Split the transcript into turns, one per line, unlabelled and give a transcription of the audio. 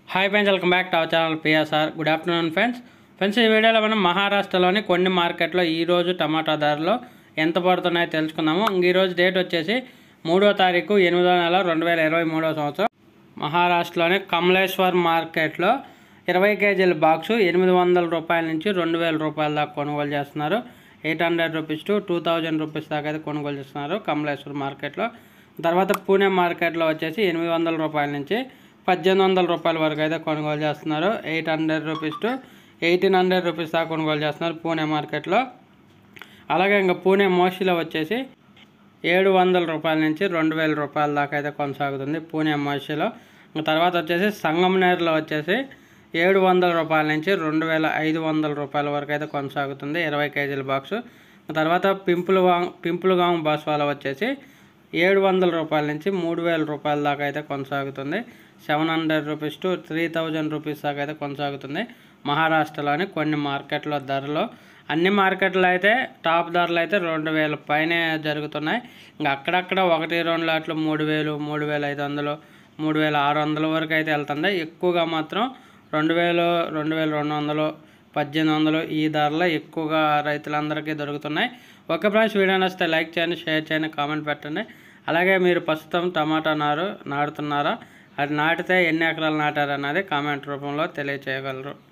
hi friends welcome back to our channel PSR good afternoon friends friends ఈ వీడియోలో మనం మహారాష్ట్రలోని కొన్ని మార్కెట్లో ఈరోజు టమాటా ధరలు ఎంత పడుతున్నాయో తెలుసుకుందాము ఇంక ఈరోజు డేట్ వచ్చేసి మూడో తారీఖు ఎనిమిదో నెల రెండు వేల ఇరవై మూడో సంవత్సరం మహారాష్ట్రలోని కమలేశ్వర్ మార్కెట్లో ఇరవై కేజీల బాక్సు ఎనిమిది వందల రూపాయల నుంచి రెండు వేల రూపాయల దాకా కొనుగోలు చేస్తున్నారు eight hundred rupees to two thousand rupees దాకా అయితే కొనుగోలు చేస్తున్నారు కమలేశ్వర్ మార్కెట్లో తర్వాత పూణే మార్కెట్లో వచ్చేసి ఎనిమిది వందల రూపాయల నుంచి పద్దెనిమిది వందల రూపాయల వరకు అయితే కొనుగోలు చేస్తున్నారు eight hundred rupees to eighteen hundred rupees దాకా కొనుగోలు చేస్తున్నారు పూణే మార్కెట్లో అలాగే ఇంకా పూణే మోషిలో వచ్చేసి ఏడు వందల రూపాయల నుంచి రెండు వేల రూపాయల దాకా అయితే కొనసాగుతుంది పూణే మోషిలో ఇంకా తర్వాత వచ్చేసి సంగమనేర్లో వచ్చేసి ఏడు వందల రూపాయల నుంచి రెండు వేల ఐదు వందల రూపాయల వరకు అయితే కొనసాగుతుంది ఇరవై కేజీల బాక్సు తర్వాత పింపుల్ పింపుల్గాం బాస్వాల వచ్చేసి ఏడు వందల రూపాయల నుంచి మూడు వేల రూపాయల దాకా అయితే కొనసాగుతుంది seven hundred rupees to three thousand rupees దాకా అయితే కొనసాగుతుంది మహారాష్ట్రలోని కొన్ని మార్కెట్ల ధరలు అన్ని మార్కెట్లో అయితే టాప్ ధరలు అయితే రెండు వేల పైనే జరుగుతున్నాయి ఇంకా అక్కడక్కడ ఒకటి రెండు లాట్లు మూడు వేలు మూడు వేల ఐదు వందలు మూడు వేల ఆరు వందల వరకు అయితే వెళ్తుంది ఎక్కువగా మాత్రం రెండు వేలు రెండు వేల రెండు వందలు పద్దెనిమిది వందలు ఈ ధరలో ఎక్కువగా రైతులందరికీ దొరుకుతున్నాయి ఒక ఫ్రెండ్స్ వీడియో నచ్చితే లైక్ చేయండి షేర్ చేయండి కామెంట్ పెట్టండి అలాగే మీరు ప్రస్తుతం టమాటా నారు నాటుతున్నారా అది నాటితే ఎన్ని ఎకరాలు నాటారు అన్నది కామెంట్ రూపంలో తెలియచేయగలరు